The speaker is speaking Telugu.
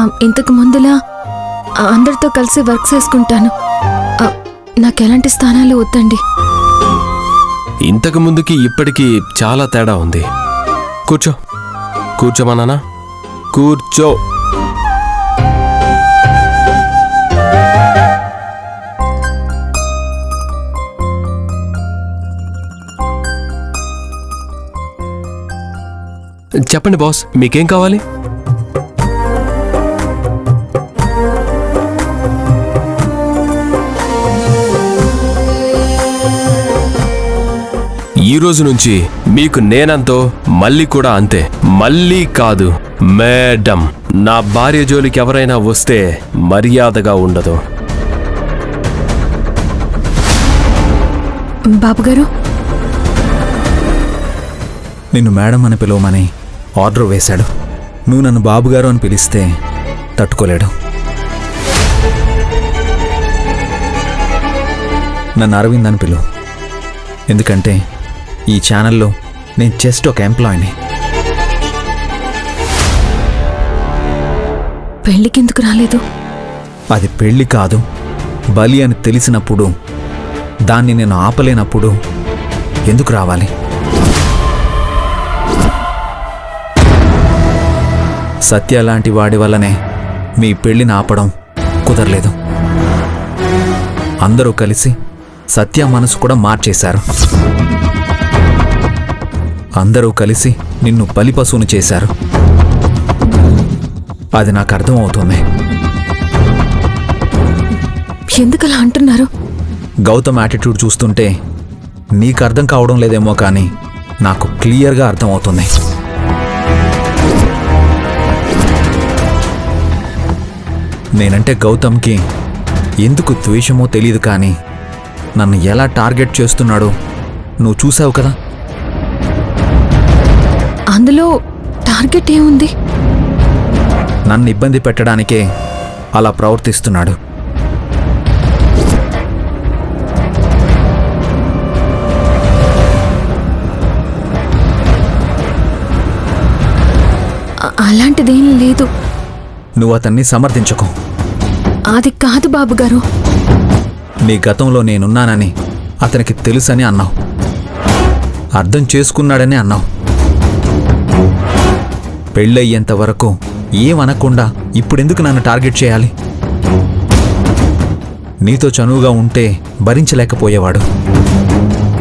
ఇంతకు ముందులా ఆ, అందరితో కలిసి వర్క్ చేసుకుంటాను ఆ, నాకు ఎలాంటి స్థానాలు వద్దండి ఇంతకు ముందుకి ఇప్పటికీ చాలా తేడా ఉంది కూర్చో కూర్చోమన్నానా కూర్చో చెప్పండి బాస్ మీకేం కావాలి ఈ రోజు నుంచి మీకు నేనంతో మళ్ళీ కూడా అంతే మళ్ళీ కాదు మేడం నా భార్య జోలికి ఎవరైనా వస్తే మర్యాదగా ఉండదు బాబుగారు నిన్ను మేడం అని పిలవమని ఆర్డర్ వేశాడు నువ్వు నన్ను బాబుగారు అని పిలిస్తే తట్టుకోలేడు నన్ను అరవింద్ అని పిలువు ఎందుకంటే ఈ ఛానల్లో నేను జస్ట్ ఒక ఎంప్లాయీని పెళ్ళికెందుకు రాలేదు అది పెళ్లి కాదు బలి అని తెలిసినప్పుడు దాన్ని నేను ఆపలేనప్పుడు ఎందుకు రావాలి సత్య లాంటి వాడి వల్లనే మీ పెళ్లిని ఆపడం కుదరలేదు అందరూ కలిసి సత్య మనసు కూడా మార్చేశారు అందరూ కలిసి నిన్ను బలిపశువుని చేశారు అది నాకు అర్థమవుతుంది ఎందుకు అలా అంటున్నారు గౌతమ్ యాటిట్యూడ్ చూస్తుంటే నీకు అర్థం కావడం లేదేమో కానీ నాకు క్లియర్గా అర్థమవుతుంది నేనంటే గౌతమ్కి ఎందుకు ద్వేషమో తెలియదు కానీ నన్ను ఎలా టార్గెట్ చేస్తున్నాడో నువ్వు చూసావు కదా అందులో టార్గెట్ ఏముంది నన్ను ఇబ్బంది పెట్టడానికే అలా ప్రవర్తిస్తున్నాడు అ- అలాంటిదేం లేదు నువ్వు అతన్ని సమర్థించకు అది కాదు బాబుగారు నీ గతంలో నేనున్నానని అతనికి తెలుసని అన్నావు అర్థం చేసుకున్నాడని అన్నావు పెళ్ళయ్యేంత వరకు ఏమనకుండా ఇప్పుడెందుకు నన్ను టార్గెట్ చేయాలి నీతో చనువుగా ఉంటే భరించలేకపోయేవాడు